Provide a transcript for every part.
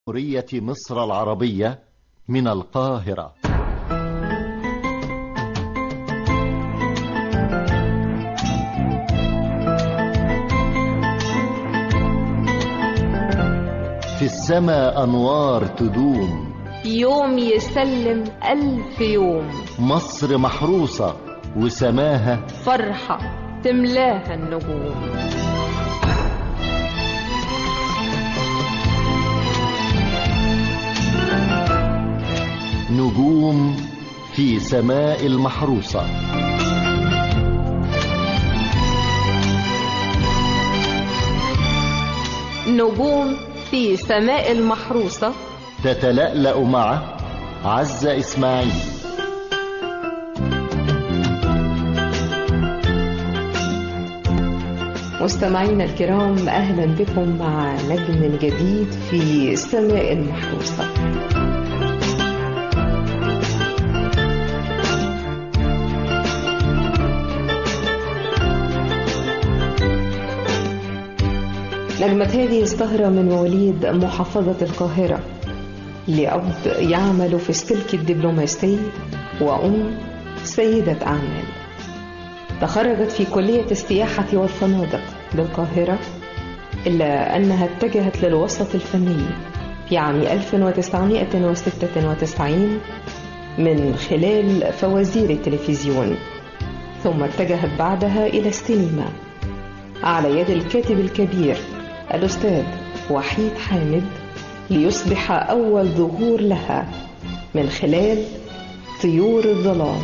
جمهورية مصر العربية من القاهرة في السماء أنوار تدوم يوم يسلم ألف يوم مصر محروسة وسماها فرحة تملاها النجوم نجوم في سماء المحروسة نجوم في سماء المحروسة تتلألأ مع عزة إسماعيل مستمعينا الكرام أهلا بكم مع نجم جديد في السماء المحروسة نجمة هذه السهرة من مواليد محافظة القاهرة لأب يعمل في السلك الدبلوماسي وأم سيدة أعمال تخرجت في كلية السياحة والفنادق بالقاهرة إلا أنها اتجهت للوسط الفني في عام 1996 من خلال فوازير التلفزيون ثم اتجهت بعدها إلى السينما على يد الكاتب الكبير الأستاذ وحيد حامد ليصبح أول ظهور لها من خلال طيور الظلام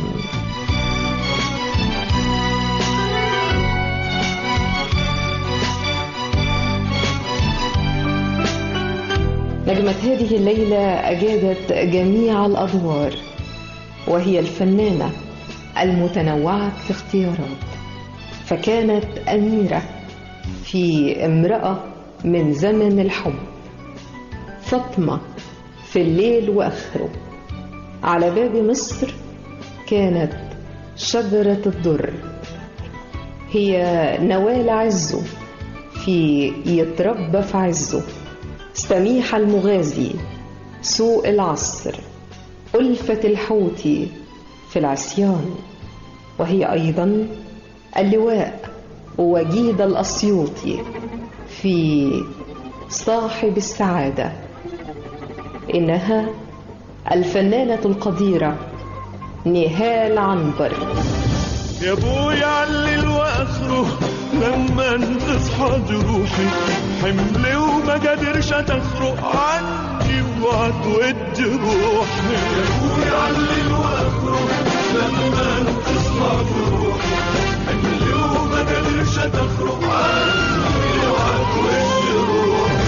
نجمة هذه الليلة أجادت جميع الأدوار وهي الفنانة المتنوعة في اختيارات فكانت أميرة في امرأة من زمن الحب فاطمة في الليل وآخره على باب مصر كانت شجرة الدر هي نوال عزه في يتربى في عزه سميح المغازي سوء العصر ألفة الحوتي في العصيان وهي أيضا اللواء وجيد الأسيوطي في صاحب السعادة إنها الفنانة القديرة نهال عنبر يا ابويا علل واخره لما تصحى جروحي حملي وما قادرش تخرق عني وعتود جروحي يا ابويا علل واخره لما تصحى جروحي حملي وما قادرش تخرق عني وعتود جروحي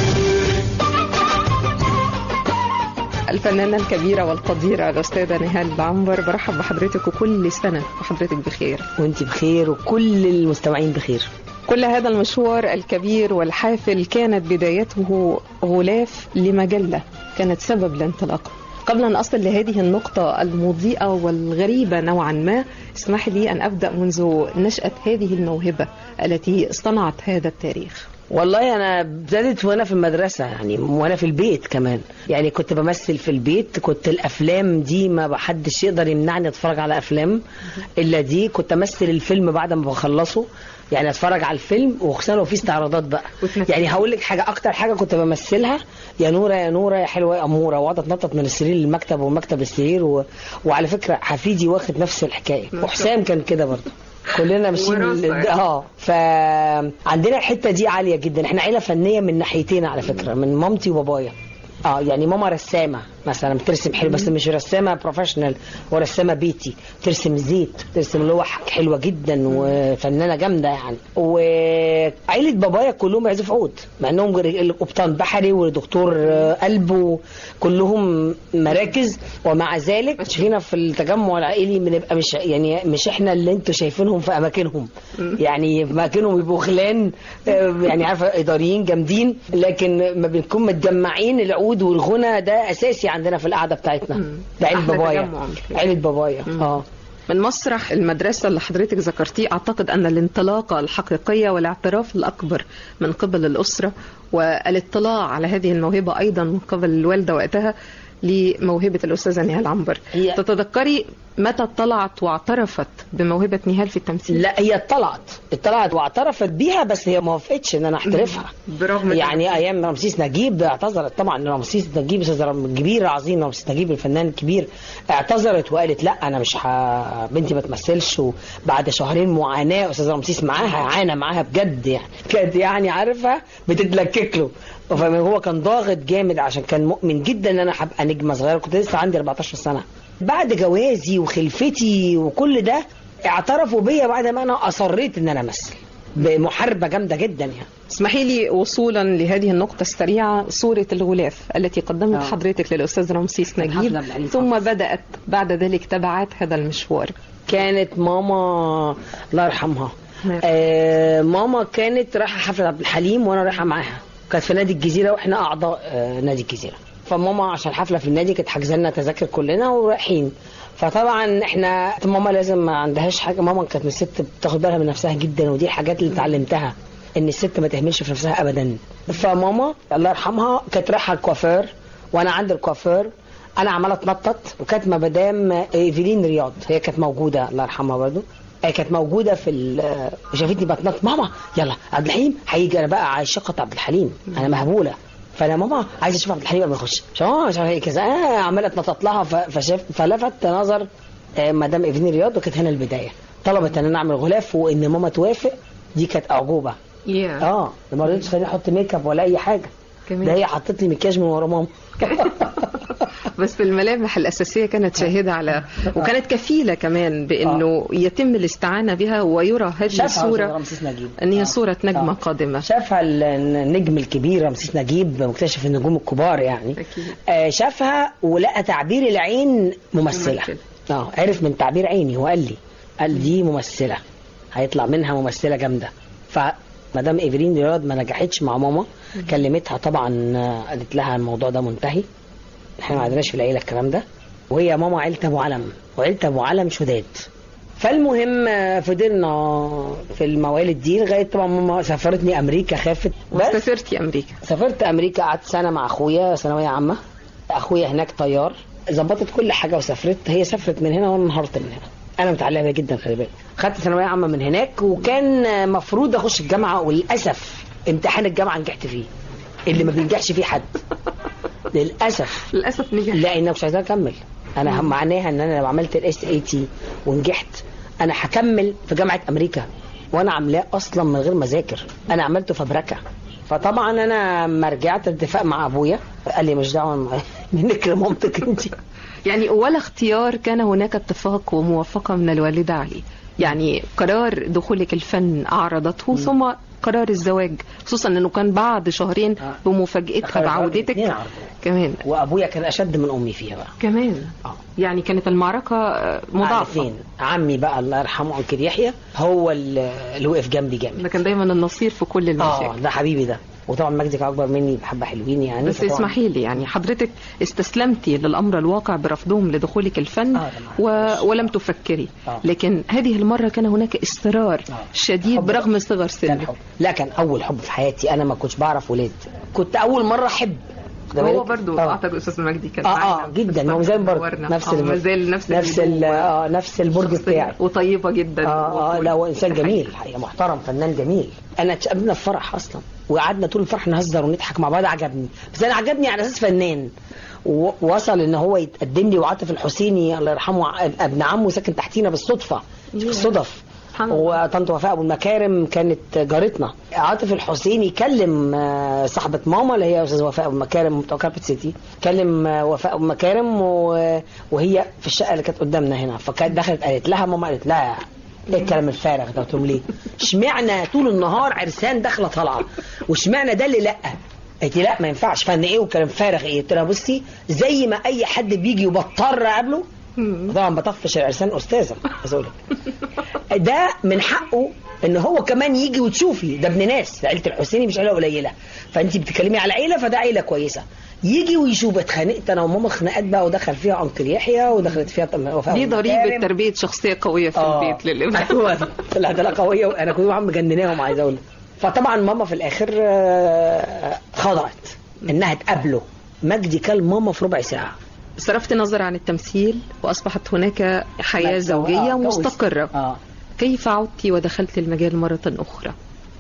الفنانة الكبيرة والقديرة الأستاذة نهال عنبر برحب بحضرتك وكل سنة وحضرتك بخير وانت بخير وكل المستمعين بخير كل هذا المشوار الكبير والحافل كانت بدايته غلاف لمجلة كانت سبب لانطلاقه قبل أن أصل لهذه النقطة المضيئة والغريبة نوعا ما اسمح لي أن أبدأ منذ نشأة هذه الموهبة التي صنعت هذا التاريخ والله انا ابتدت وانا في المدرسه يعني وانا في البيت كمان يعني كنت بمثل في البيت كنت الافلام دي ما حدش يقدر يمنعني اتفرج على افلام الا دي كنت امثل الفيلم بعد ما بخلصه يعني اتفرج على الفيلم وخصوصا لو في استعراضات بقى وتمثل. يعني هقول لك حاجه اكتر حاجه كنت بمثلها يا نوره يا نوره يا حلوه يا اموره واقعد اتنطط من السرير للمكتب ومكتب السرير و... وعلى فكره حفيدي واخد نفس الحكايه ما شاء وحسام كان كده برضه كلنا ماشيين وراثة ال- يعني. اه فعندنا الحته دي عاليه جدا احنا عيله فنيه من ناحيتين على فكره من مامتي وبابايا اه يعني ماما رسامه مثلا بترسم حلو بس مش رسامه بروفيشنال ورسامه بيتي ترسم زيت ترسم لوح حلوه جدا وفنانه جامده يعني وعيله بابايا كلهم يعزف عود مع انهم جر- قبطان بحري ودكتور آه، قلب وكلهم مراكز ومع ذلك فينا في التجمع العائلي بنبقى مش يعني مش احنا اللي انتوا شايفينهم في اماكنهم يعني في اماكنهم يبقوا خلان آه، يعني عارفه اداريين جامدين لكن ما بنكون متجمعين العود والغنى ده اساسي عندنا في القعده بتاعتنا ده عيله أحلى بابايا تجمع. عيله بابايا اه من مسرح المدرسة اللي حضرتك ذكرتيه أعتقد أن الانطلاقة الحقيقية والاعتراف الأكبر من قبل الأسرة والاطلاع على هذه الموهبة أيضا من قبل الوالدة وقتها لموهبة الأستاذة نهال عنبر هي- تتذكري متى اطلعت واعترفت بموهبة نهال في التمثيل لا هي اطلعت اطلعت واعترفت بيها بس هي ما وافقتش ان انا احترفها برغم يعني ايام رمسيس نجيب اعتذرت طبعا رمسيس نجيب استاذ رم- الكبير العظيم رمسيس نجيب الفنان الكبير اعتذرت وقالت لا انا مش ح... بنتي ما تمثلش وبعد شهرين معاناه استاذ رمسيس معاها عانى معاها بجد يعني كانت يعني عارفه بتتلكك له فهو كان ضاغط جامد عشان كان مؤمن جدا ان انا هبقى نجمه صغيره كنت لسه عندي 14 سنه بعد جوازي وخلفتي وكل ده اعترفوا بيا بعد ما انا اصريت ان انا امثل بمحاربه جامده جدا يعني اسمحي لي وصولا لهذه النقطة السريعة صورة الغلاف التي قدمت آه. حضرتك للأستاذ رمسيس الحفلة نجيب بالعلي ثم بدأت بعد ذلك تبعات هذا المشوار كانت ماما الله يرحمها نعم. آه ماما كانت رايحه حفله عبد الحليم وانا رايحه معاها كانت في نادي الجزيره واحنا اعضاء آه نادي الجزيره فماما عشان حفله في النادي كانت حاجزه لنا تذاكر كلنا ورايحين فطبعا احنا ماما لازم ما عندهاش حاجه ماما كانت من الست بتاخد بالها من نفسها جدا ودي الحاجات اللي اتعلمتها ان الست ما تهملش في نفسها ابدا فماما الله يرحمها كانت رايحه الكوافير وانا عند الكوافير انا عماله اتنطط وكانت مدام ايفلين رياض هي كانت موجوده الله يرحمها برضو هي كانت موجوده في ال- وشافتني بتنطط ماما يلا عبد الحليم هيجي انا بقى عاشقه عبد الحليم انا مهبوله فانا ماما عايزه اشوف عبد الحليم قبل ما يخش مش اه مش عارف ايه كذا آه عماله اتنطط لها ف- فشاف فلفت نظر آه، مدام ايفلين رياض وكانت هنا البدايه طلبت ان انا اعمل غلاف وان ماما توافق دي كانت اعجوبه yeah. اه ما رضيتش تخليني احط ميك اب ولا اي حاجه كمان. ده هي حطت لي مكياج من ورا ماما بس الملامح الأساسية كانت شاهدة على وكانت كفيلة كمان بأنه يتم الاستعانة بها ويرى هذه شافها أستاذ الصورة رمسيس نجيب أن هي آه. صورة نجمة آه. قادمة شافها ال- النجم الكبير رمسيس نجيب مكتشف النجوم الكبار يعني أكيد. آه شافها ولقى تعبير العين ممثلة ممثلة. اه عرف من تعبير عيني هو قال لي قال دي ممثلة هيطلع منها ممثلة جامدة فمدام ايفرين رياض ما نجحتش مع ماما كلمتها طبعا آه، قالت لها الموضوع ده منتهي احنا ما عندناش في العيله الكلام ده وهي ماما عيله ابو علم وعيله ابو علم شداد فالمهم آه، فضلنا في الموالد دي لغايه طبعا ماما سافرتني امريكا خافت بس وسافرتي أمريكا سافرت امريكا قعدت سنه مع اخويا ثانويه عامه اخويا هناك طيار ظبطت كل حاجه وسافرت هي سافرت من هنا وانا انهارت من هنا انا متعلقه بيها جدا خلي بالك خدت ثانويه عامه من هناك وكان مفروض اخش الجامعه وللاسف امتحان الجامعه نجحت فيه اللي ما بينجحش فيه حد للاسف للأسف نجح لا انا مش عايزاه اكمل انا معناها ان انا لو عملت الاس اي تي ونجحت انا هكمل في جامعه امريكا وانا عاملاه اصلا من غير ما اذاكر انا عملته فبركه فطبعا انا لما رجعت اتفاق مع ابويا قال لي مش دعوه منك لمامتك انت يعني ولا اختيار كان هناك اتفاق وموافقة من الوالدة عليه يعني قرار دخولك الفن أعرضته ثم قرار الزواج خصوصا أنه كان بعد شهرين آه. بمفاجأتها قرار بعودتك الاتنين عرضوا. كمان وابويا كان اشد من امي فيها بقى كمان آه. يعني كانت المعركة آه، مضاعفة عارفين عمي بقى الله يرحمه انكل يحيى هو اللي اللي وقف جنبي جامد ده كان دايما النصير في كل اه المشاكل ده حبيبي ده وطبعا مجدي كان اكبر مني بحبه حلوين يعني بس فطبعاً- اسمحي لي يعني حضرتك استسلمتي للأمر الواقع برفضهم لدخولك الفن آه، و... طبعاً. ولم تفكري آه. لكن هذه المرة كان هناك إصرار آه. شديد حب. برغم صغر كان سنك حب لا كان اول حب في حياتي انا ما كنتش بعرف ولاد كنت اول مره احب واخد هو بالك؟ برضو آه. اعتقد استاذ مجدي كان اه معانا اه جدا ما هو زي برضه نورنا. نفس آه، ال- ما زال نفس نفس ال- اه نفس البرج بتاعي وطيبه جدا اه اه لا هو انسان الحقيقة. جميل الحقيقه محترم فنان جميل انا اتقابلنا في فرح اصلا وقعدنا طول الفرح نهزر ونضحك مع بعض عجبني بس انا عجبني على اساس فنان و- وصل ان هو يتقدم لي وعاطف الحسيني الله يرحمه ع- ابن عمه ساكن تحتينا بالصدفه مش بالصدف سبحان الله. وطنط وفاء ابو المكارم كانت جارتنا عاطف الحسيني كلم آه، صاحبه ماما اللي هي استاذ وفاء ابو المكارم بتوع كاربت سيتي كلم آه، وفاء ابو المكارم و- وهي في الشقه اللي كانت قدامنا هنا فكانت دخلت قالت لها ماما قالت لها ايه الكلام الفارغ ده قلت لهم ليه؟ اشمعنى طول النهار عرسان داخله طالعه واشمعنى ده اللي لا قالت لي لا ما ينفعش فن ايه وكلام فارغ ايه قلت لها بصي زي ما اي حد بيجي وبضطر اقابله طبعا بطفش العرسان استاذه عايز اقول لك ده من حقه ان هو كمان يجي وتشوفي ده ابن ناس عيله الحسيني مش عيله قليله فانت بتتكلمي على عيله فده عيله كويسه يجي ويشوف اتخانقت انا وماما خناقات بقى ودخل فيها انكل يحيى ودخلت فيها طم- وفاء دي ضريبة مكارم. تربية شخصية قوية في آه. البيت للأمام ايوه طلعت لا قويه وانا كنت عم مجنناهم عايز اقول لك. فطبعا ماما في الاخر آه، خضعت انها تقابله مجدي كل ماما في ربع ساعه صرفت نظر عن التمثيل وأصبحت هناك حياة زوجية آه، جوز. مستقرة اه كيف عدت ودخلت المجال مرة أخرى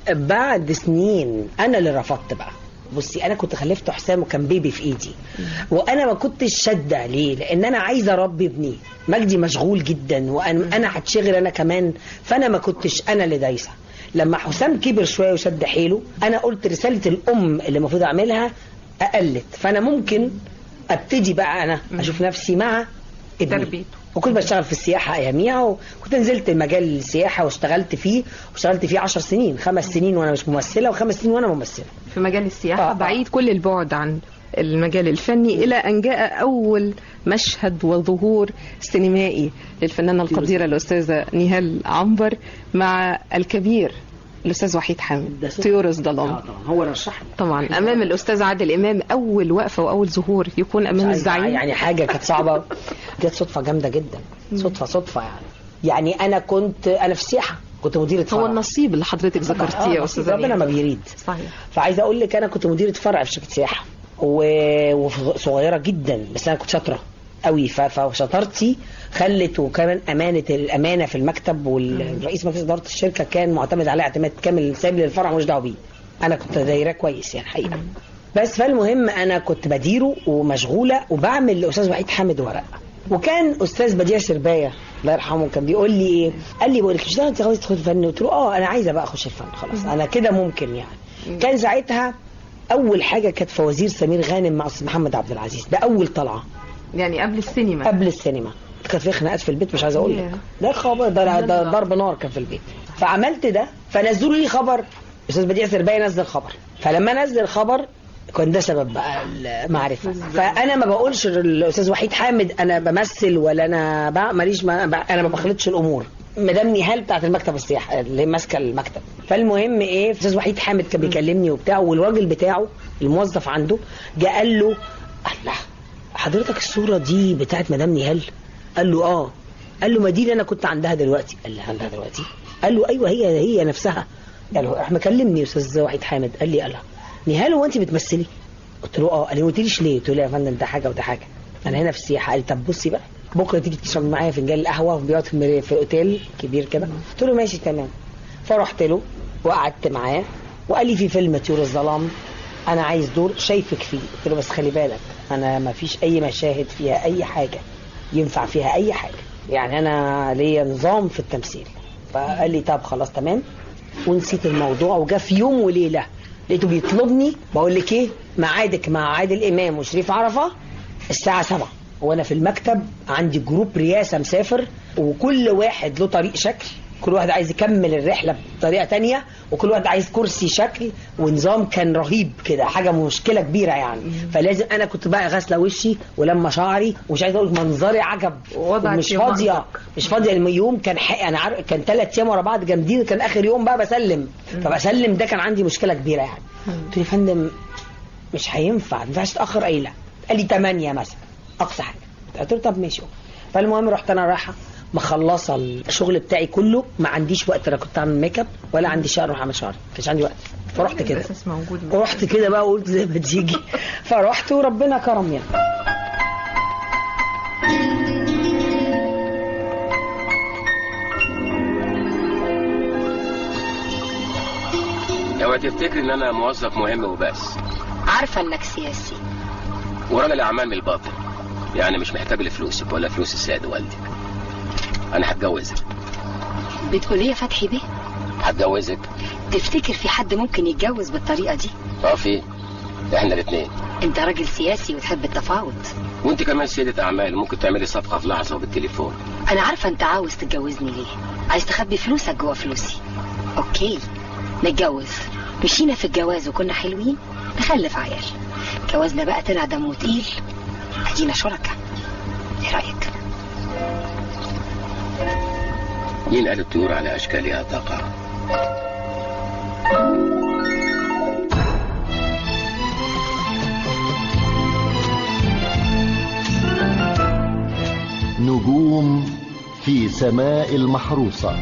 بعد سنين انا اللي رفضت بقى بصي انا كنت خلفت حسام وكان بيبي في ايدي وانا ما كنتش شاده ليه لان انا عايزه اربي ابني مجدي مشغول جدا وانا انا هتشغل انا كمان فانا ما كنتش انا اللي دايسه لما حسام كبر شويه وشد حيله انا قلت رساله الام اللي المفروض اعملها اقلت فانا ممكن ابتدي بقى انا اشوف نفسي مع ابني تربيته. وكنت بشتغل في السياحة أياميها وكنت نزلت مجال السياحة واشتغلت فيه واشتغلت فيه عشر سنين خمس سنين وأنا مش ممثلة وخمس سنين وأنا ممثلة في مجال السياحة آه. بعيد كل البعد عن المجال الفني إلى أن جاء أول مشهد وظهور سينمائي للفنانة القديرة الأستاذة نهال عنبر مع الكبير الأستاذ وحيد حامد ده صوت. طيور الظلام طبعا هو رشحني طبعا أمام الأستاذ عادل إمام أول وقفة وأول ظهور يكون أمام الزعيم يعني حاجة كانت صعبة جت صدفة جامدة جدا صدفة صدفة يعني يعني أنا كنت أنا في السياحة كنت مديرة فرع هو النصيب اللي حضرتك ذكرتيه يا آه، أستاذة ربنا ما نهال. بيريد صحيح فعايزه اقول لك انا كنت مديره فرع في شركه سياحه و- وصغيره جدا بس انا كنت شاطره قوي ف- فشطارتي خلت وكمان امانه الامانه في المكتب والرئيس مجلس اداره الشركه كان معتمد عليها اعتماد كامل سايب لي الفرع مش دعوه بيه انا كنت دايره كويس يعني حقيقه بس فالمهم انا كنت بديره ومشغوله وبعمل لاستاذ وحيد حامد ورق وكان استاذ بديع سربايه الله يرحمه كان بيقول لي ايه قال لي بقول لك مش ده انت عاوز تدخل الفن قلت له اه انا عايزه بقى اخش الفن خلاص انا كده ممكن يعني كان ساعتها اول حاجه كانت فوازير سمير غانم مع استاذ محمد عبد العزيز ده اول طلعه يعني قبل السينما قبل السينما كانت في خناقات في البيت مش عايز اقول لك ياه. ده خبر ده, ده ضرب نار كان في البيت فعملت ده فنزلوا لي خبر استاذ بديع سربايه نزل خبر فلما نزل خبر كان ده سبب بقى المعرفه فانا ما بقولش الاستاذ وحيد حامد انا بمثل ولا انا بقى ماليش ما بقى انا ما بخلطش الامور مدام نهال بتاعت المكتب السياحه اللي هي ماسكه المكتب فالمهم ايه استاذ وحيد حامد كان بيكلمني وبتاع والراجل بتاعه الموظف عنده جه قال له الله حضرتك الصوره دي بتاعت مدام نهال قال له اه قال له ما دي اللي انا كنت عندها دلوقتي قال لي عندها دلوقتي قال له ايوه هي هي نفسها قال له راح مكلمني استاذ وحيد حامد قال لي قال نهال هو انت بتمثلي قلت له اه قال لي ما قلتليش ليه قلت له يا فندم ده حاجه وده حاجه انا هنا في السياحه قال لي طب بصي بقى بكره تيجي تشرب معايا فنجان القهوه بيقعد في المري- في اوتيل كبير كده قلت له ماشي تمام فرحت له وقعدت معاه وقال لي في فيلم طيور الظلام انا عايز دور شايفك فيه قلت له بس خلي بالك انا ما فيش اي مشاهد فيها اي حاجه ينفع فيها اي حاجه يعني انا ليا نظام في التمثيل فقال لي طب خلاص تمام ونسيت الموضوع وجا في يوم وليله لقيته بيطلبني بقول لك ايه ميعادك مع عادل امام وشريف عرفه الساعه 7 وانا في المكتب عندي جروب رياسه مسافر وكل واحد له طريق شكل كل واحد عايز يكمل الرحله بطريقه تانية وكل واحد عايز كرسي شكل ونظام كان رهيب كده حاجه مشكله كبيره يعني فلازم انا كنت بقى غاسله وشي ولما شعري ومش عايز اقول منظري عجب وضعك مش في فاضيه مأزق. مش فاضيه اليوم كان حق انا عارف كان ثلاث ايام ورا بعض جامدين كان اخر يوم بقى بسلم فبسلم ده كان عندي مشكله كبيره يعني قلت له يا فندم مش هينفع ما ينفعش تاخر اي لا قال لي 8 مثلا اقصى حاجه قلت له طب ماشي فالمهم رحت انا رايحه مخلصه الشغل بتاعي كله ما عنديش وقت انا كنت اعمل ميك اب ولا عندي شعر اروح اعمل شعري ما كانش عندي وقت فرحت كده الأساس موجود رحت كده بقى وقلت زي ما تيجي فرحت وربنا كرم يعني اوعى تفتكر ان انا موظف مهم وبس عارفة انك سياسي وراجل اعمال من الباطن يعني مش محتاج لفلوسك ولا فلوس السيد والدك انا هتجوزك بتقول ايه يا فتحي بيه هتجوزك تفتكر في حد ممكن يتجوز بالطريقة دي اه في احنا الاثنين انت راجل سياسي وتحب التفاوض وانت كمان سيدة اعمال ممكن تعملي صفقة في لحظة وبالتليفون انا عارفة انت عاوز تتجوزني ليه عايز تخبي فلوسك جوا فلوسي اوكي نتجوز مشينا في الجواز وكنا حلوين نخلف عيال جوازنا بقى طلع دمه تقيل ادينا شركاء ايه رايك مين قال الطيور على اشكالها تقع نجوم في سماء المحروسة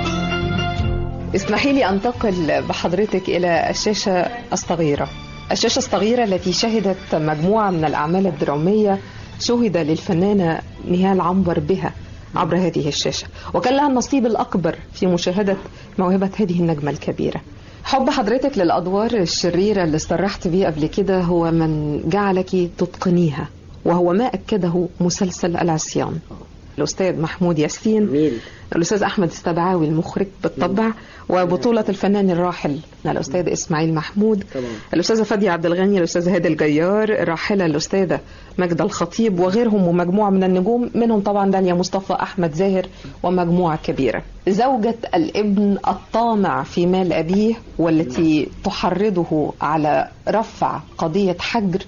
اسمحي لي أنتقل بحضرتك إلى الشاشة الصغيرة الشاشة الصغيرة التي شهدت مجموعة من الأعمال الدرامية شهد للفنانة نهال عنبر بها عبر هذه الشاشة وكان لها النصيب الأكبر في مشاهدة موهبة هذه النجمة الكبيرة حب حضرتك للأدوار الشريرة اللي استرحت بيه قبل كده هو من جعلك تتقنيها وهو ما أكده مسلسل العصيان الأستاذ محمود ياسين مين الأستاذ أحمد السبعاوي المخرج بالطبع وبطولة الفنان الراحل الأستاذ إسماعيل محمود طبعا. الأستاذة فادية عبد الغني الأستاذ هادي الجيار الراحلة الأستاذة ماجدة الخطيب وغيرهم ومجموعة من النجوم منهم طبعا داليا مصطفى أحمد زاهر ومجموعة كبيرة زوجة الابن الطامع في مال أبيه والتي تحرضه على رفع قضية حجر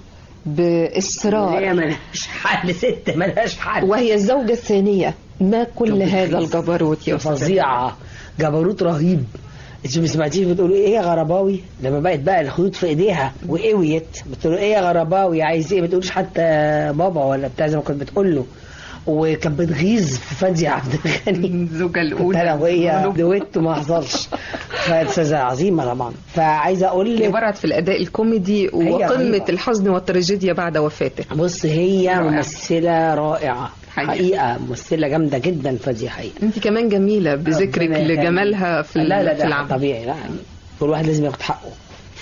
بإصرار هي ملهاش حل ست ملهاش حل وهي الزوجة الثانية ما كل هذا الجبروت يا أستاذ فظيعة جبروت رهيب انت ما سمعتيش بتقولوا ايه يا غرباوي لما بقت بقى الخيوط في ايديها وقويت بتقول ايه يا غرباوي عايز ايه ما بتقولش حتى بابا ولا بتاع زي ما كنت بتقول له وكانت بتغيظ في فادية عبد الغني الزوجة كنت الأولى انا وهي دويتو ما حصلش فاستاذة عظيمة طبعا فعايزه اقول اللي لك برعت في الأداء الكوميدي وقمة رهيبة. الحزن والتراجيديا بعد وفاته بص هي رائعة. ممثلة رائعة حقيقة. حقيقة ممثلة جامدة جدا فادية حقيقة انت كمان جميلة بذكرك ربنا يخليك. لجمالها في, لا لا في ده العمل طبيعي لا كل واحد لازم ياخد حقه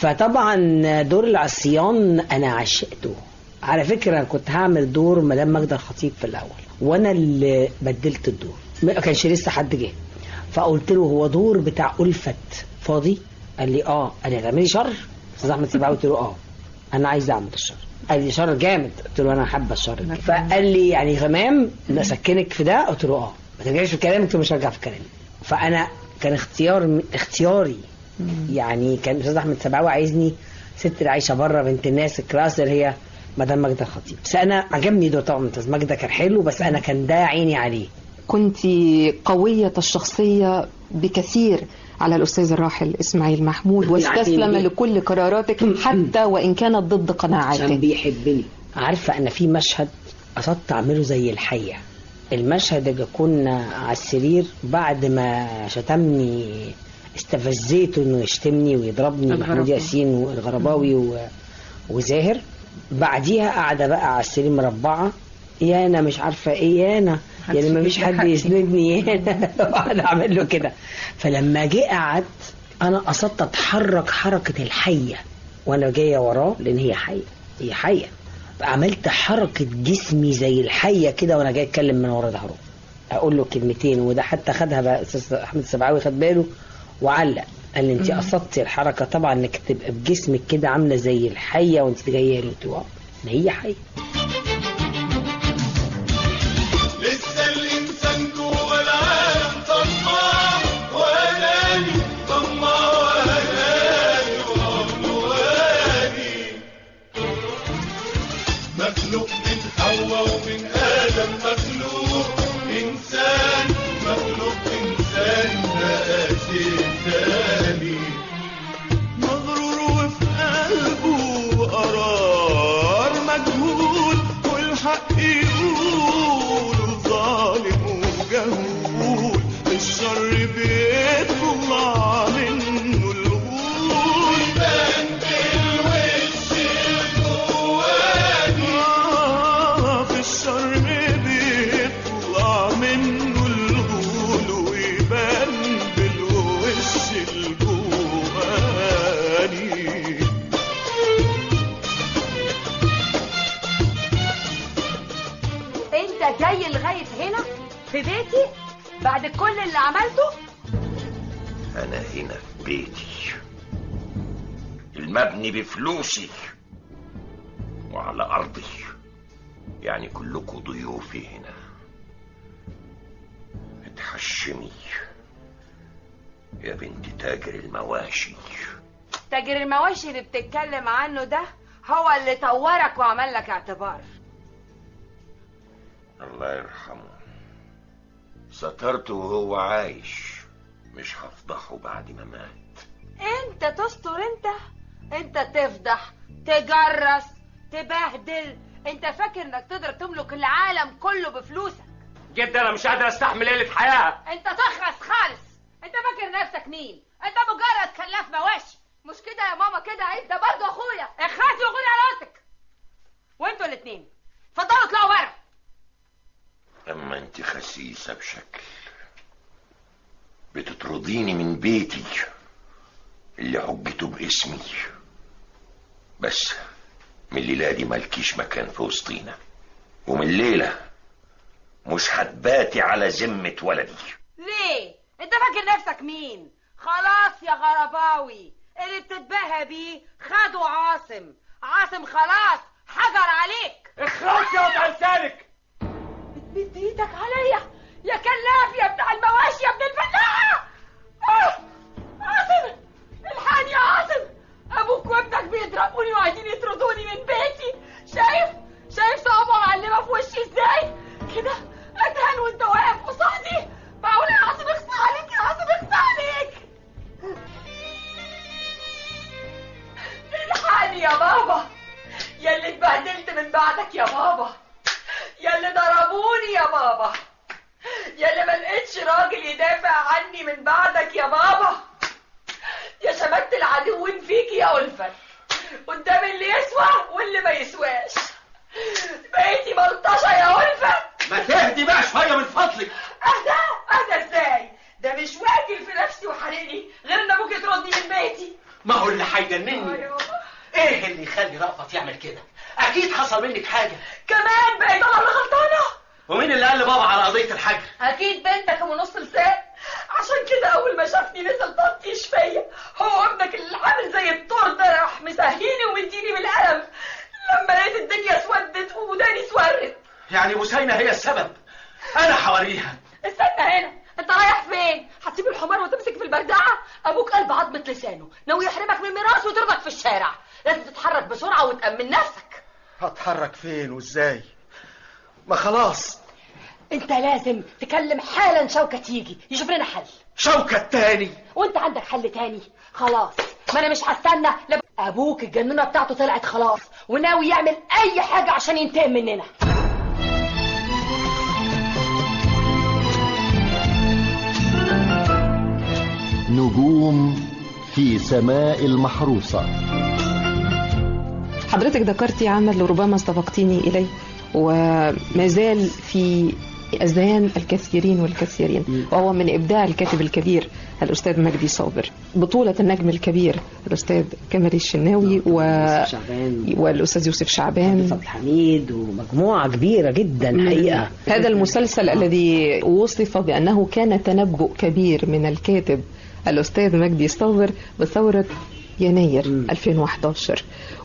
فطبعا دور العصيان انا عشقته على فكرة كنت هعمل دور مدام ماجدة الخطيب في الأول وأنا اللي بدلت الدور ما كانش لسه حد جه فقلت له هو دور بتاع ألفت فاضي قال لي اه قال لي هتعملي شر استاذ احمد سيباوي قلت له اه انا عايز اعمل الشر قال لي شر جامد قلت له انا حابه الشر الجامد. فقال لي يعني تمام اسكنك في ده قلت له اه ما ترجعش في كلامك قلت له مش هرجع في كلامي فانا كان اختيار اختياري يعني كان الاستاذ احمد سبعاوي عايزني ست اللي عايشه بره بنت الناس الكلاس اللي هي مدام ماجده الخطيب بس انا عجبني دور طبعا استاذ ماجده كان حلو بس انا كان ده عيني عليه كنت قوية الشخصية بكثير على الأستاذ الراحل إسماعيل محمود واستسلم عارفين. لكل قراراتك حتى وإن كانت ضد عشان قناعاتك بيحبني عارفه ان في مشهد قصدت اعمله زي الحيه المشهد اللي كنا على السرير بعد ما شتمني استفزيته انه يشتمني ويضربني محمود الغرباوي. ياسين والغرباوي و... وزاهر بعديها قاعده بقى على السرير مربعه يا انا مش عارفه ايه يا انا يعني ما فيش حد يسندني يا انا وانا اعمل له كده فلما جه قعد انا قصدت اتحرك حركه الحيه وانا جايه وراه لان هي حيه هي حيه عملت حركه جسمي زي الحيه كده وانا جاي اتكلم من ورا ظهره اقول له كلمتين وده حتى خدها بقى استاذ احمد السبعاوي خد باله وعلق قال لي انت قصدتي الحركه طبعا انك تبقى بجسمك كده عامله زي الحيه وانت جايه لي قلت له اه ما هي حيه لسه الإنسان جوه العالم طماع وأناني طماع وأناني وأناني مخلوق من حواء ومن آدم مخلوق إنسان مخلوق إنسان بقى شيء تاني مغرور وفي قلبه قرار مجهول والحق يقول ظالم وجهول الشر بيطلع منه الغول بان بالوش الجواني آه في الشر بيطلع منه الغول ويبان بالوش الجواني انت جاي لغايه هنا في بيتي بعد كل اللي عملته أنا هنا في بيتي المبني بفلوسي وعلى أرضي يعني كلكم ضيوفي هنا اتحشمي يا بنت تاجر المواشي تاجر المواشي اللي بتتكلم عنه ده هو اللي طورك وعمل لك اعتبار الله يرحمه سترته وهو عايش مش هفضحه بعد ما مات انت تستر انت انت تفضح تجرس تبهدل انت فاكر انك تقدر تملك العالم كله بفلوسك جدا انا مش قادر استحمل قله حياه انت تخرس خالص انت فاكر نفسك مين انت مجرد كلاف مواشي مش كده يا ماما كده انت برضه اخويا اخرسي وخدي على راسك وانتوا الاثنين اتفضلوا اطلعوا بره اما انت خسيسة بشكل بتطرديني من بيتي اللي حجته باسمي بس من الليلة دي مالكيش مكان في وسطينا ومن الليلة مش هتباتي على ذمة ولدي ليه انت فاكر نفسك مين خلاص يا غرباوي اللي بتتباهى بيه خدوا عاصم عاصم خلاص حجر عليك اخرس يا وجع لسانك بتمد ايدك عليا يا كلاف يا بتاع المواشي يا ابن الفلاحة آه! عاصم الحقني يا عاصم ابوك وابنك بيضربوني وعايزين يطردوني من بيتي شايف شايف صوابعه معلمه في وشي ازاي كده ادهن وانت واقف قصادي معقول يا عاصم اخصى عليك يا عاصم اخصى عليك الحقني يا بابا يا اللي اتبهدلت من بعدك يا بابا يا اللي ضربوني يا بابا يا اللي ما لقيتش راجل يدافع عني من بعدك يا بابا يا شمت العدوين فيك يا ألفت قدام اللي يسوى واللي ما يسواش بقيتي ملطشة يا ألفت ما تهدي بقى شويه من فضلك أهدى أهدى ازاي ده مش واكل في نفسي وحرقني غير ان ابوك يطردني من بيتي ما هو اللي هيجنني أيوه. ايه اللي يخلي رأفت يعمل كده اكيد حصل منك حاجه كمان بقيت انا اللي غلطانه ومين اللي قال لبابا على قضيه الحجر اكيد بنتك ام نص لسان عشان كده اول ما شافني نزل تطيش فيا هو ابنك اللي عامل زي الطور ده راح مسهيني ومديني بالقلم لما لقيت الدنيا اسودت وداني اسورت يعني بوسينة هي السبب انا هوريها استنى هنا انت رايح فين هتسيب الحمار وتمسك في البردعه ابوك قلب عظمه لسانه ناوي يحرمك من الميراث ويطردك في الشارع لازم تتحرك بسرعه وتامن نفسك هتحرك فين وازاي ما خلاص انت لازم تكلم حالا شوكه تيجي يشوف لنا حل شوكة التاني وانت عندك حل تاني خلاص ما انا مش هستنى لب... ابوك الجنونه بتاعته طلعت خلاص وناوي يعمل اي حاجه عشان ينتقم مننا نجوم في سماء المحروسة حضرتك ذكرتي عمل ربما استفقتيني إليه وما زال في أذهان الكثيرين والكثيرين وهو من إبداع الكاتب الكبير الأستاذ مجدي صابر بطولة النجم الكبير الأستاذ كمال الشناوي و... شعبان والأستاذ يوسف شعبان عبد الحميد ومجموعة كبيرة جدا حقيقة هذا المسلسل الذي وصف بأنه كان تنبؤ كبير من الكاتب الأستاذ مجدي صابر بثورة يناير 2011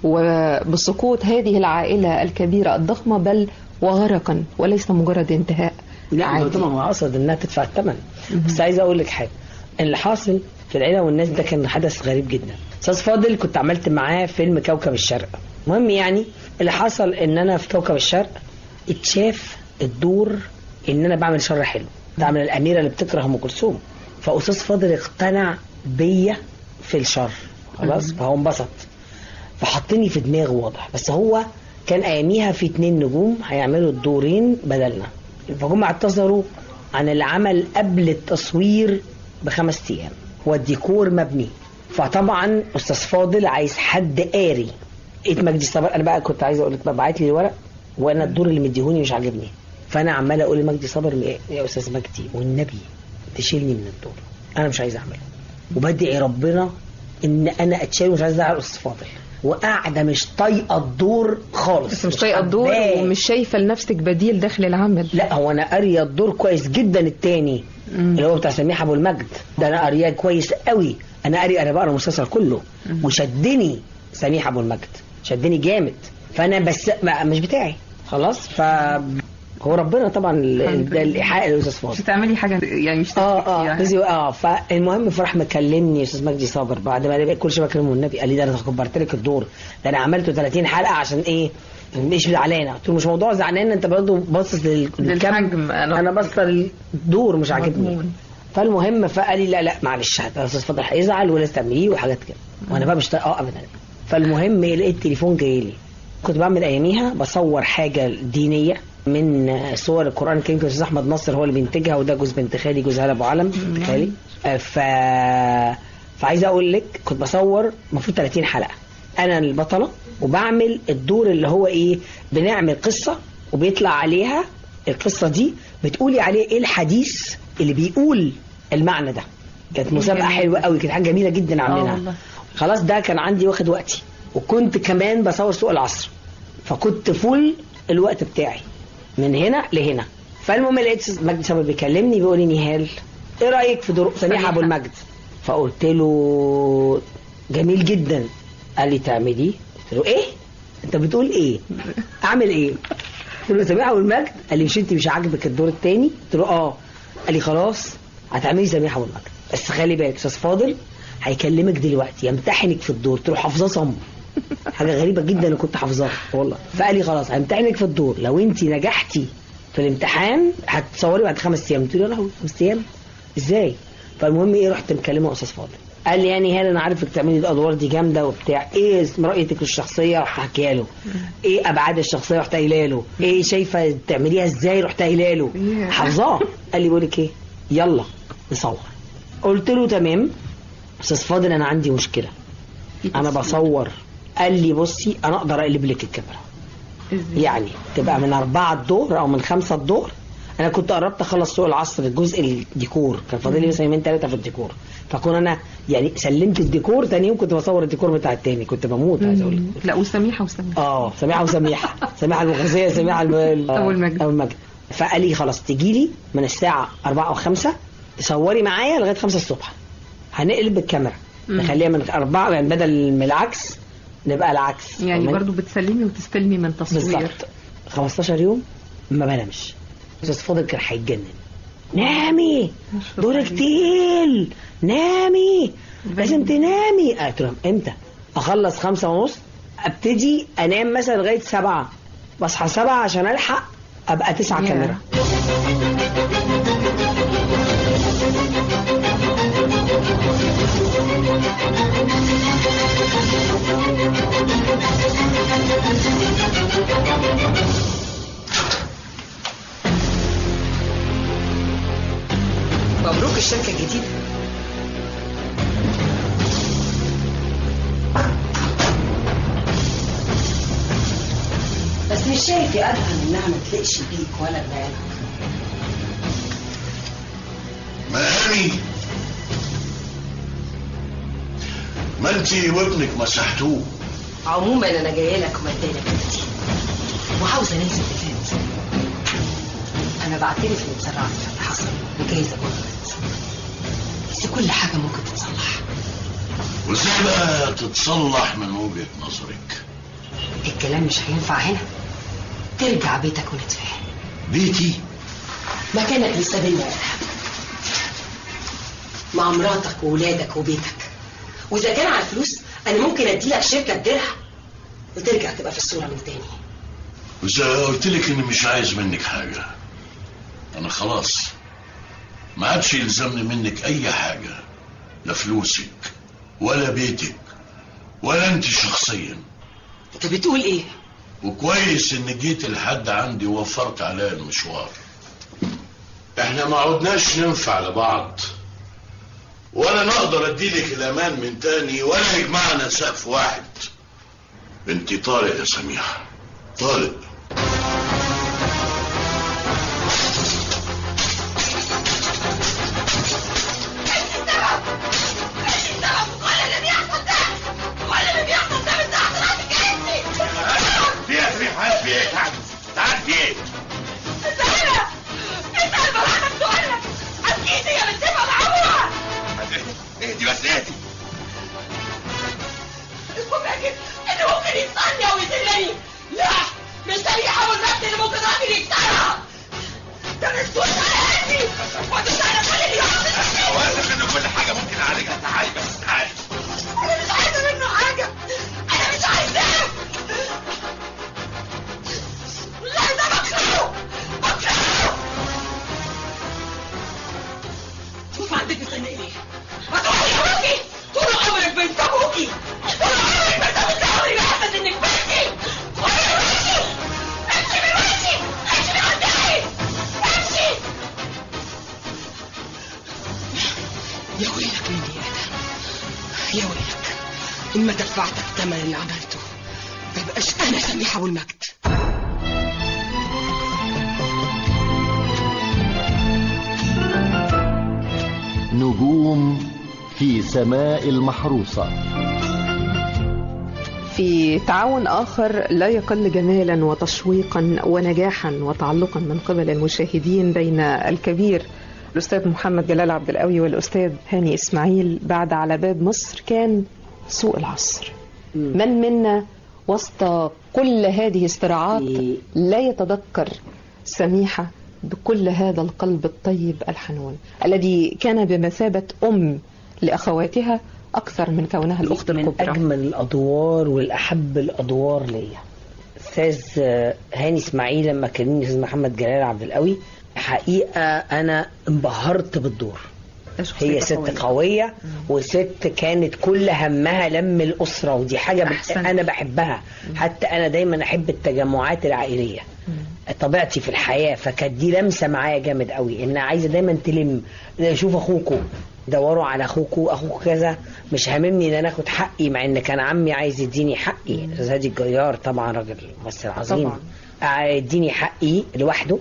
وبسقوط هذه العائلة الكبيرة الضخمة بل وغرقا وليس مجرد انتهاء لا هو عادي. طبعا هو قصد انها تدفع الثمن بس عايز اقول لك حاجه اللي حاصل في العيله والناس ده كان حدث غريب جدا استاذ فاضل كنت عملت معاه فيلم كوكب الشرق المهم يعني اللي حصل ان انا في كوكب الشرق اتشاف الدور ان انا بعمل شر حلو بعمل الاميره اللي بتكره ام كلثوم فاستاذ فاضل اقتنع بيا في الشر خلاص فهو انبسط فحطني في دماغه واضح بس هو كان اياميها في اتنين نجوم هيعملوا الدورين بدلنا فهم اعتذروا عن العمل قبل التصوير بخمس ايام هو الديكور مبني فطبعا استاذ فاضل عايز حد قاري لقيت مجدي صبر انا بقى كنت عايز اقول لك بقى بعت لي الورق وانا الدور اللي مديهوني مش عاجبني فانا عمال اقول لمجدي صبر يا- يا استاذ مجدي والنبي تشيلني من الدور انا مش عايز اعمله وبدعي ربنا ان انا اتشال ومش عايز ازعل استاذ فاضل وقاعده مش طايقه الدور خالص بس مش طايقه الدور حباه. ومش شايفه لنفسك بديل داخل العمل لا هو انا قاريه الدور كويس جدا التاني اللي هو بتاع سميح ابو المجد ده انا قارياه كويس قوي انا قاري انا بقرا المسلسل كله وشدني سميح ابو المجد شدني جامد فانا بس ما مش بتاعي خلاص ف هو ربنا طبعا ال- ده الايحاء الاستاذ فاضل مش تعملي حاجه يعني مش اه اه بس اه فالمهم فراح مكلمني استاذ مجدي صابر بعد ما بقى كل شويه بكلمه النبي قال لي ده انا كبرت لك الدور ده انا عملته 30 حلقه عشان ايه مش زعلانه قلت له مش موضوع زعلان انت برضه باصص لل- للكم للحجم، أنا- انا باصه للدور مش عاجبني مضمون. فالمهم فقال لي لا لا معلش الاستاذ فاضل هيزعل ولازم تعمليه وحاجات كده وانا بقى مش طايق اه ابدا فالمهم إيه، لقيت تليفون جاي لي كنت بعمل اياميها بصور حاجه دينيه من صور القران الكريم كان الاستاذ احمد ناصر هو اللي بينتجها وده جوز بنت خالي جوز هلا ابو علم بنت خالي آه، ف فعايز اقول لك كنت بصور المفروض 30 حلقه انا البطله وبعمل الدور اللي هو ايه بنعمل قصه وبيطلع عليها القصه دي بتقولي عليه ايه الحديث اللي بيقول المعنى ده كانت مسابقه جميل. حلوه قوي كانت حاجه جميله جدا آه عاملينها والله. خلاص ده كان عندي واخد وقتي وكنت كمان بصور سوق العصر فكنت فول الوقت بتاعي من هنا لهنا فالمهم لقيت مجدي صبري بيكلمني بيقول لي نهال ايه رايك في دور سميحه ابو المجد فقلت له جميل جدا قال لي تعملي قلت له ايه انت بتقول ايه اعمل ايه قلت له سميحه ابو المجد قال لي مش انت مش عاجبك الدور الثاني قلت له اه قال لي خلاص هتعملي سميحه ابو المجد بس خلي بالك استاذ فاضل هيكلمك دلوقتي يمتحنك في الدور قلت له حافظاه صم حاجه غريبه جدا انا كنت حافظاها والله فقال لي خلاص همتحنك في الدور لو انت نجحتي في الامتحان هتصوري بعد خمس ايام قلت له يا لهوي خمس ايام ازاي فالمهم ايه رحت مكلمه استاذ فاضل قال لي يعني هل انا عارفك تعملي الادوار دي جامده وبتاع ايه اسم رايتك للشخصيه رحت حكيها له ايه ابعاد الشخصيه رحت قايله له ايه شايفه تعمليها ازاي رحت قايله له حافظاه قال لي بقول لك ايه يلا نصور قلت له تمام استاذ فاضل انا عندي مشكله انا بصور قال لي بصي انا اقدر اقلب لك الكاميرا يعني تبقى من أربعة الظهر أو من خمسة الظهر أنا كنت قربت أخلص سوق العصر الجزء الديكور كان فاضل لي مثلا يومين ثلاثة في الديكور فكون أنا يعني سلمت الديكور تاني يوم كنت بصور الديكور بتاع التاني كنت بموت عايز أقول لك لا وسميحه وسميحه اه سميحة وسميحة سميحة المغرزية سميحة الم- أبو المجد. أبو المجد فقال لي خلاص تجي لي من الساعة 4 أو 5 تصوري معايا لغاية 5 الصبح هنقلب الكاميرا مم. نخليها من أربعة يعني بدل من العكس نبقى العكس يعني فاهماني؟ برضو بتسلمي وتستلمي من تصوير بالظبط 15 يوم ما بنامش استاذ فاضل كان هيتجنن نامي دورك تقيل نامي لازم تنامي قلت له امتى اخلص خمسة ونص ابتدي انام مثلا لغايه سبعة بصحى سبعة عشان الحق ابقى تسعة ياه. كاميرا مبروك الشركه الجديده بس مش شايف يا ادهم انها ما تلقش بيك ولا بعينك مهامي ما انت وابنك مسحتوه عموما انا جايه لك ومدينك بنتي وعاوزه ننسى اللي فات انا بعترف اني اتسرعت في اللي حصل وجايز اكون غلط بس كل حاجه ممكن تتصلح وازاي بقى تتصلح من وجهة نظرك الكلام مش هينفع هنا ترجع بيتك ونتفاهم بيتي مكانك لسه بينا يا ادهم مع مراتك وولادك وبيتك واذا كان على الفلوس انا ممكن اديلك شركه تديرها وترجع تبقى في الصوره من تاني وإذا قلت لك إني مش عايز منك حاجة أنا خلاص ما عادش يلزمني منك أي حاجة لا فلوسك ولا بيتك ولا أنت شخصيا انت بتقول ايه وكويس إن جيت لحد عندي ووفرت عليا المشوار إحنا ما عدناش ننفع لبعض ولا نقدر أديلك الأمان من تاني ولا يجمعنا سقف واحد انت طارق يا سميحة طارق في يا سميح في ايه تعال تعال في ايه اهدي بس اهدي المفاجئ انه ممكن يكسرني او يذلني لا مش سريحه والنفس اللي ممكن راجل يكسرها ده مش كل حياتي وتسأل كل اللي يعمل واثق ان كل حاجه ممكن اعالجها تعالي بس تعالي انا مش عايزه منه حاجه انا مش عايزاه مش عايزاه بكرهه بكرهه ما دفعتك ثمن اللي عملته ما يبقاش انا سميحه والمجد نجوم في سماء المحروسة في تعاون آخر لا يقل جمالا وتشويقا ونجاحا وتعلقا من قبل المشاهدين بين الكبير الأستاذ محمد جلال عبد القوي والأستاذ هاني إسماعيل بعد على باب مصر كان سوق العصر من منا وسط كل هذه الصراعات لا يتذكر سميحة بكل هذا القلب الطيب الحنون الذي كان بمثابة أم لأخواتها أكثر من كونها الأخت من الكبرى أجمل الأدوار والأحب الأدوار ليا أستاذ آه، هاني إسماعيل لما كلمني أستاذ محمد جلال عبد القوي حقيقة أنا انبهرت بالدور هي ست قوية. قوية وست كانت كل همها لم الأسرة ودي حاجة بت... أنا بحبها حتى أنا دايما أحب التجمعات العائلية طبيعتي في الحياة فكانت دي لمسة معايا جامد قوي إن عايزة دايما تلم شوف أخوكوا دوروا على أخوكوا أخوكوا كذا مش هاممني إن أنا آخد حقي مع إن كان عمي عايز يديني حقي أستاذ هادي الجيار طبعا راجل ممثل عظيم طبعاً. آه، يديني حقي لوحده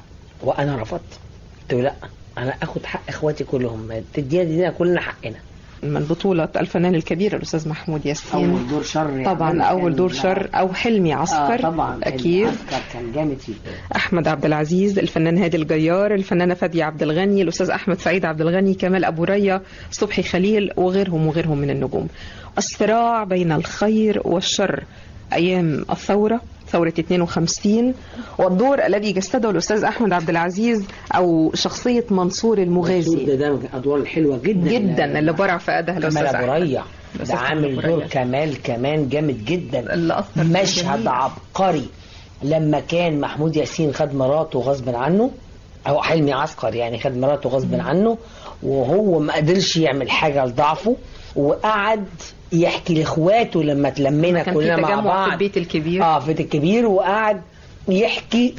وأنا رفضت قلت له لا أنا آخد حق إخواتي كلهم تدينا تدينا كلنا حقنا من بطولة الفنان الكبير الأستاذ محمود ياسين أول دور شر طبعا يعني أول كان- دور شر أو حلمي عسكر آه طبعا أكيد عسكر كان جامد فيه أحمد عبد العزيز الفنان هادي الجيار الفنانة فادية عبد الغني الأستاذ أحمد سعيد عبد الغني كمال أبو ريا صبحي خليل وغيرهم وغيرهم من النجوم الصراع بين الخير والشر أيام الثورة ثورة 52 والدور الذي جسده الأستاذ أحمد عبد العزيز أو شخصية منصور المغازي ده ده من الأدوار الحلوة جدا جدا اللي برع في أدها كمال الأستاذ أبو أحمد ريا ده الأستاذ عامل أبو دور ريا. كمال كمان جامد جدا اللي أثر مشهد جميل. عبقري لما كان محمود ياسين خد مراته غصب عنه او حلمي عسكر يعني خد مراته غصب عنه وهو ما قدرش يعمل حاجه لضعفه وقعد يحكي لاخواته لما تلمينا كان في كلنا مع تجمع بعض في البيت الكبير اه في البيت الكبير وقعد يحكي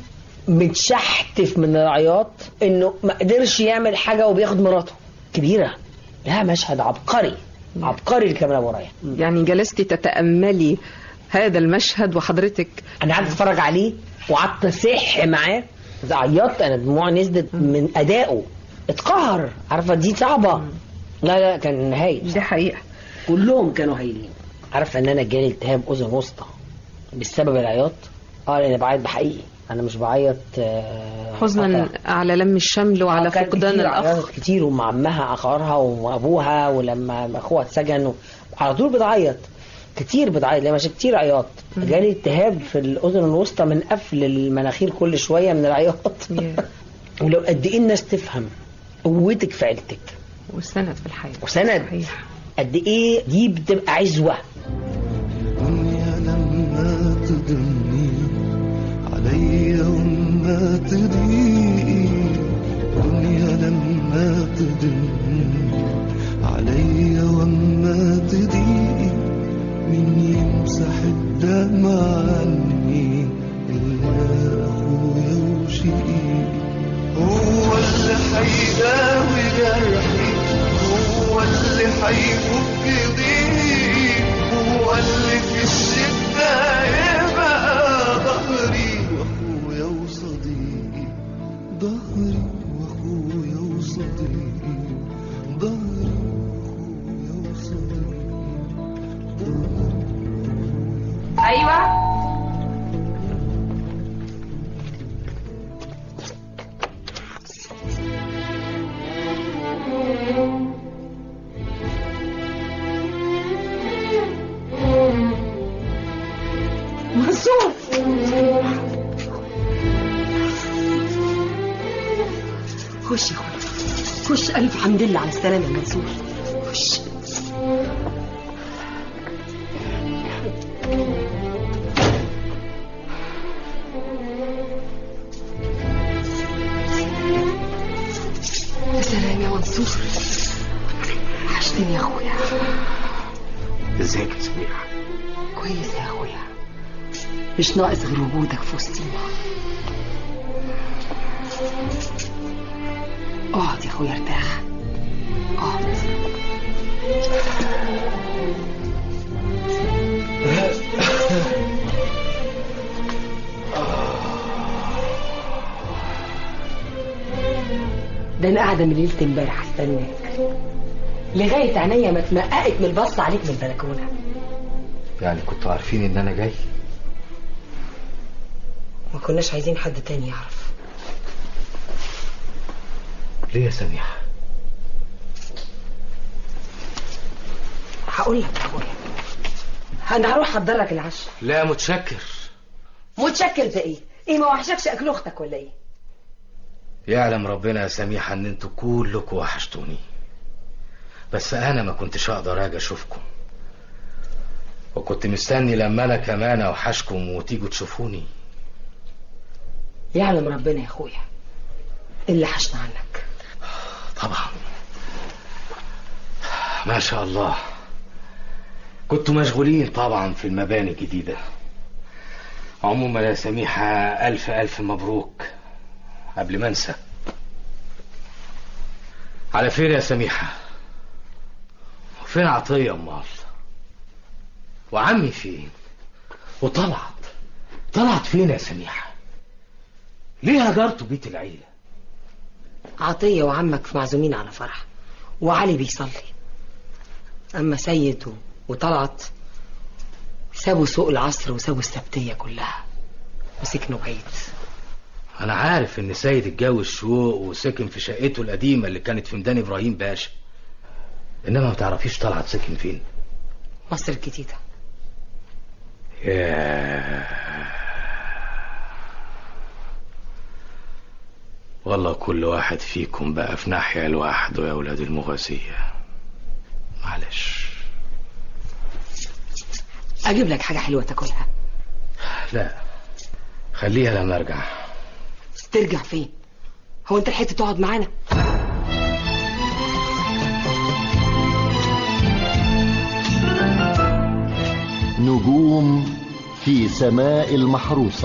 متشحتف من العياط انه ما قدرش يعمل حاجه وبياخد مراته كبيره لا مشهد عبقري عبقري لكاميرا ابو ريا يعني جلستي تتأملي هذا المشهد وحضرتك انا قعدت اتفرج عليه وقعدت اصح معاه عيطت انا دموع نزلت من ادائه اتقهر عارفه دي صعبه لا لا كان هايل دي حقيقه كلهم كانوا هايلين عارفه ان انا جالي التهاب اذن وسطى بسبب العياط اه لان بعيط بحقيقي انا مش بعيط آه، حزنا قطع. على لم الشمل وعلى كان فقدان كتير الأخ عياطات كتير ومع امها اخرها وابوها ولما اخوها اتسجن و- على طول بتعيط كتير بتعيط لما كتير عياط جالي التهاب في الاذن الوسطى من قفل المناخير كل شويه من العياط ولو قد ايه الناس تفهم قوتك في عيلتك والسند في الحياة وسند قد ايه دي بتبقى عزوه الدنيا لما تضني علي وما تضيقي الدنيا لما تضني علي وما تضيقي من يمسح الدمع عني إلا أخويا وشقيقي هو اللي حيداوي جرحي هو اللي حيفك ضيقي هو اللي في الشدة يبقى ظهري واخويا وصديقي ظهري واخويا وصديقي ظهري واخويا وصديقي ايوه منصور خش يا اخويا خش الف حمد لله على السلامه يا منصور خش يا سلام يا منصور وحشتني يا اخويا ازيك يا سميحة كويس يا اخويا مش ناقص غير وجودك في وسطينا اقعد يا اخويا ارتاح اقعد ده انا قاعده من ليله امبارح استناك لغايه عينيا ما اتمققت من البص عليك من البلكونه يعني كنتوا عارفين ان انا جاي ما كناش عايزين حد تاني يعرف ليه يا سميحه هقول لك هقول لك انا هروح احضر لك العشاء لا متشكر متشكر ده ايه ايه ما وحشكش اكل اختك ولا ايه يعلم ربنا يا سميحه ان انتوا كلكم وحشتوني بس انا ما كنتش اقدر اجي اشوفكم وكنت مستني لما انا كمان اوحشكم وتيجوا تشوفوني يعلم ربنا يا اخويا اللي حشنا عنك طبعا ما شاء الله كنتوا مشغولين طبعا في المباني الجديدة عموما يا سميحة ألف ألف مبروك قبل ما أنسى على فين يا سميحة فين عطية أمال وعمي فين وطلعت طلعت فين يا سميحة ليه هجرتوا بيت العيلة عطيه وعمك في معزومين على فرح وعلي بيصلي اما سيد و- وطلعت سابوا سوق العصر وسابوا السبتيه كلها وسكنوا بعيد أنا عارف إن سيد اتجوز شوق وسكن في شقته القديمة اللي كانت في ميدان إبراهيم باشا إنما ما تعرفيش طلعت سكن فين مصر الجديده ياه والله كل واحد فيكم بقى في ناحية لوحده يا ولاد المغازية معلش اجيب لك حاجه حلوه تاكلها لا خليها لما ارجع ترجع فين هو انت لحقت تقعد معانا نجوم في سماء المحروسة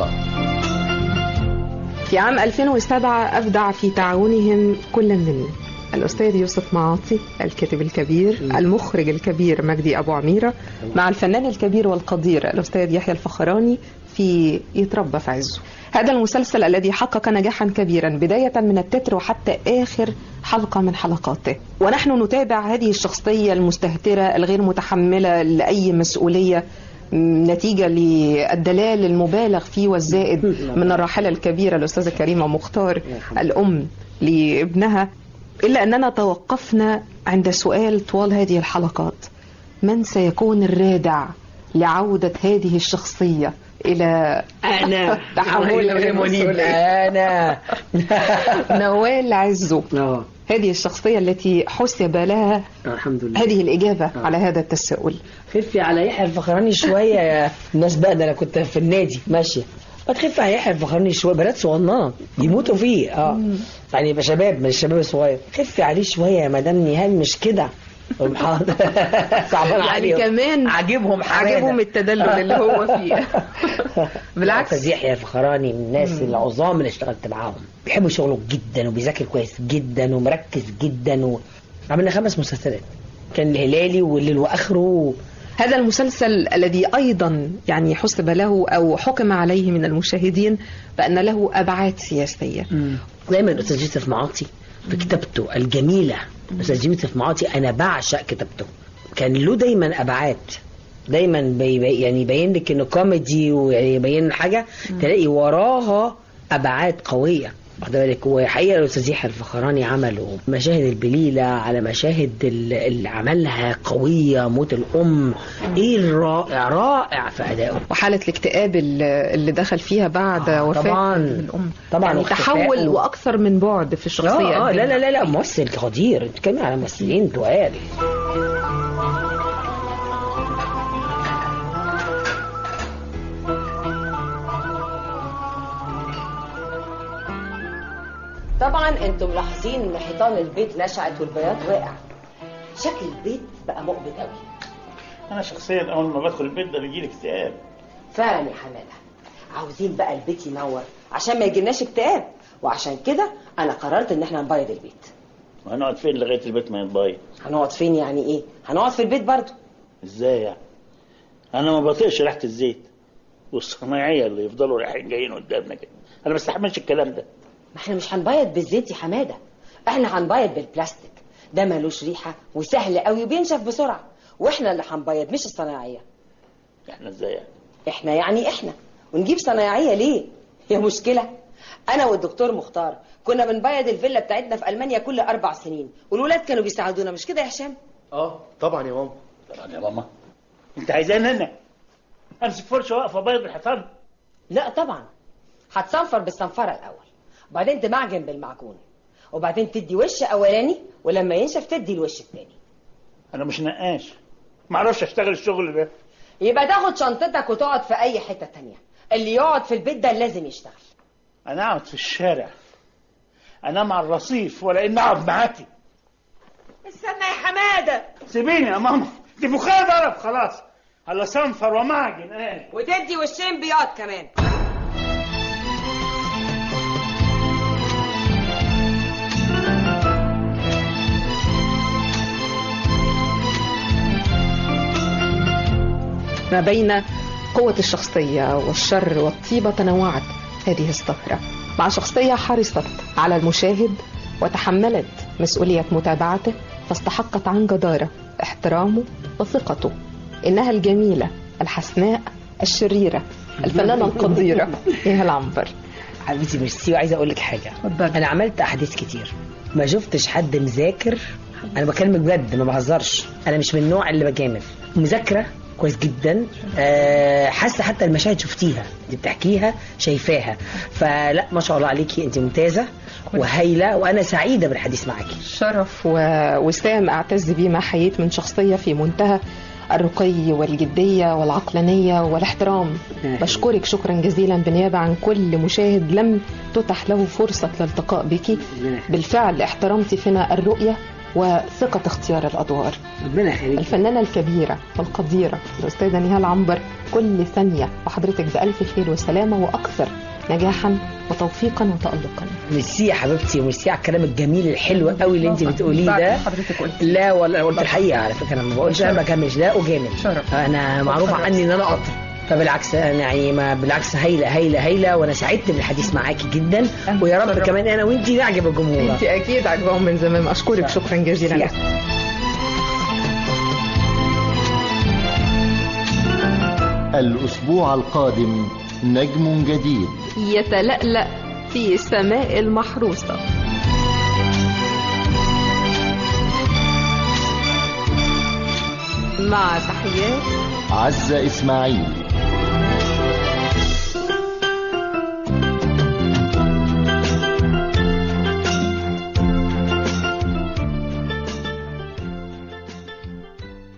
في عام 2007 أبدع في تعاونهم كل مني الأستاذ يوسف معاطي الكاتب الكبير المخرج الكبير مجدي أبو عميرة مع الفنان الكبير والقدير الأستاذ يحيى الفخراني في يتربى في عزه هذا المسلسل الذي حقق نجاحا كبيرا بداية من التتر وحتى آخر حلقة من حلقاته ونحن نتابع هذه الشخصية المستهترة الغير متحملة لأي مسؤولية م، نتيجة للدلال المبالغ فيه والزائد من الراحلة الكبيرة الأستاذة كريمة مختار الأم لابنها إلا أننا توقفنا عند سؤال طوال هذه الحلقات من سيكون الرادع لعودة هذه الشخصية إلى أنا تحمل غير منيب. أنا نوال عزو هذه الشخصية التي حسب لها الحمد لله هذه الإجابة على هذا التساؤل خفي على يحيى الفخراني شويه يا الناس بقى ده انا كنت في النادي ماشيه ما تخفي على يحيى الفخراني شويه بنات صغننه يموتوا فيه اه يعني يبقى شباب من الشباب الصغير خفي عليه شويه يا مدام نهال مش كده حاضر. صعبان يعني عليهم كمان عاجبهم حمادة. عاجبهم التدلل اللي هو فيه بالعكس استاذ يحيى الفخراني من الناس العظام اللي اشتغلت معاهم بيحبوا شغله جدا وبيذاكر كويس جدا ومركز جدا و... عملنا خمس مسلسلات كان الهلالي والليل واخره هذا المسلسل الذي أيضا يعني حسب له أو حكم عليه من المشاهدين بأن له أبعاد سياسية دايما الاستاذ يوسف معاطي في كتابته الجميله الاستاذ يوسف معاطي انا بعشق كتابته كان له دايما ابعاد دايما بي بي- يعني يبين لك انه كوميدي ويعني يبين حاجه تلاقي وراها ابعاد قويه واخد بالك وحقيقه الاستاذ يحيى الفخراني عمله مشاهد البليله على مشاهد ال- اللي عملها قويه موت الام ايه الرائع رائع في ادائه وحالة الاكتئاب اللي اللي دخل فيها بعد آه، وفاة طبعاً. الأم طبعاً يعني واختفاء تحول و- وأكثر من بعد في الشخصية اه, آه لا قدمها. لا لا لا ممثل خطير انت بتتكلمي على ممثلين تقال طبعا انتم ملاحظين ان حيطان البيت نشعت والبياض واقع شكل البيت بقى مقبض قوي انا شخصيا اول ما بدخل البيت ده بيجيلي اكتئاب فعلا يا حماده عاوزين بقى البيت ينور عشان ما يجيلناش اكتئاب وعشان كده انا قررت ان احنا نبيض البيت وهنقعد فين لغايه البيت ما يتبيض هنقعد فين يعني ايه هنقعد في البيت برضو ازاي يعني انا ما بطيقش ريحه الزيت والصنايعيه اللي يفضلوا رايحين جايين قدامنا كده انا ما بستحملش الكلام ده ما احنا مش هنبيض بالزيت يا حماده احنا هنبيض بالبلاستيك ده ملوش ريحه وسهل قوي وبينشف بسرعه واحنا اللي هنبيض مش الصناعيه احنا ازاي يعني احنا يعني احنا ونجيب صنايعيه ليه هي مشكله انا والدكتور مختار كنا بنبيض الفيلا بتاعتنا في المانيا كل اربع سنين والولاد كانوا بيساعدونا مش كده يا هشام اه طبعا يا ماما طبعا يا ماما انت عايزاني انا امسك فرشه واقف ابيض بالحيطان لا طبعا هتصنفر بالصنفره الاول وبعدين تمعجن بالمعجون وبعدين تدي وش اولاني ولما ينشف تدي الوش الثاني انا مش نقاش ما اعرفش اشتغل الشغل ده يبقى تاخد شنطتك وتقعد في اي حته تانية اللي يقعد في البيت ده لازم يشتغل انا اقعد في الشارع انام على الرصيف ولا اني اقعد معاكي استنى يا حماده سيبيني يا ماما دي بخار ضرب خلاص على صنفر ومعجن ايه وتدي وشين بياض كمان ما بين قوة الشخصية والشر والطيبة تنوعت هذه السهرة مع شخصية حرصت على المشاهد وتحملت مسؤولية متابعته فاستحقت عن جدارة احترامه وثقته إنها الجميلة الحسناء الشريرة الفنانة القديرة إيها العنبر حبيبتي ميرسي وعايزه اقول لك حاجه انا عملت احاديث كتير ما شفتش حد مذاكر انا بكلمك بجد ما بهزرش انا مش من النوع اللي بجامل مذاكره كويس جدا آه، حاسه حتى المشاهد شفتيها انت بتحكيها شايفاها فلا ما شاء الله عليكي انت ممتازه وهايله وانا سعيده بالحديث معاكي شرف ووسام أعتز بيه ما حييت من شخصية في منتهى الرقي والجدية والعقلانية والاحترام بشكرك شكرا جزيلا بالنيابة عن كل مشاهد لم تتح له فرصة الالتقاء بك بالفعل احترمت فينا الرؤية وثقة اختيار الأدوار ربنا يخليك الفنانة الكبيرة والقديرة الأستاذة نهال عنبر كل ثانية وحضرتك بألف خير وسلامة وأكثر نجاحا وتوفيقا وتألقا ميرسي يا حبيبتي وميرسي على الكلام الجميل الحلو قوي اللي انت بتقوليه ده حضرتك قلت لا ولا قلت الحقيقه على فكره انا ما بقولش انا بكملش لا اجامل شرف. انا معروف عني ان انا قطر فبالعكس انا يعني ما بالعكس هايله هايله هايله وانا سعدت بالحديث معاكي جدا ويا رب كمان انا وانتي نعجب الجمهور انت اكيد عجبهم من زمان اشكرك شكرا جزيلا الأسبوع القادم نجم جديد يتلألأ في سماء المحروسة مع تحيات عزة إسماعيل